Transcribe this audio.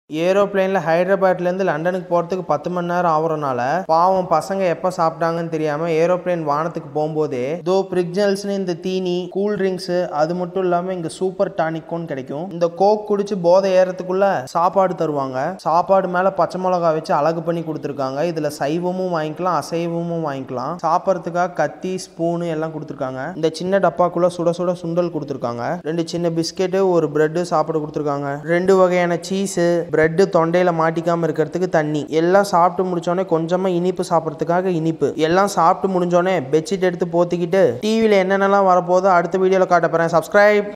ஏரோப்ளேனில் ஹைதராபாத்லேருந்து லண்டனுக்கு போகிறதுக்கு பத்து மணி நேரம் ஆகுறனால பாவம் பசங்க எப்போ சாப்பிட்டாங்கன்னு தெரியாமல் ஏரோப்ளேன் வானத்துக்கு போகும்போதே தோ பிரிக்ஜல்ஸ்னு இந்த தீனி கூல் ட்ரிங்க்ஸு அது மட்டும் இல்லாமல் இங்கே சூப்பர் டானிக்கும் கிடைக்கும் இந்த கோக் குடிச்சு போதை ஏறத்துக்குள்ள சாப்பாடு தருவாங்க சாப்பாடு மேலே பச்சை மிளகா வச்சு அழகு பண்ணி கொடுத்துருக்காங்க இதில் சைவமும் வாங்கிக்கலாம் அசைவமும் வாங்கிக்கலாம் சாப்பிட்றதுக்காக கத்தி ஸ்பூனு எல்லாம் கொடுத்துருக்காங்க இந்த சின்ன டப்பாக்குள்ள சுட சுட சுண்டல் கொடுத்துருக்காங்க ரெண்டு சின்ன பிஸ்கெட்டு ஒரு பிரெட்டு சாப்பிட கொடுத்துருக்காங்க ரெண்டு வகையான சீஸு பிரெட்டு தொண்டையில மாட்டிக்காம இருக்கிறதுக்கு தண்ணி எல்லாம் சாப்பிட்டு முடிச்சோடனே கொஞ்சமா இனிப்பு சாப்பிட்றதுக்காக இனிப்பு எல்லாம் சாப்பிட்டு முடிஞ்சோடனே பெட்ஷீட் எடுத்து போத்திக்கிட்டு டிவியில் என்னென்னலாம் வரப்போதோ அடுத்த வீடியோவில் காட்ட போகிறேன் சப்ஸ்கிரைப்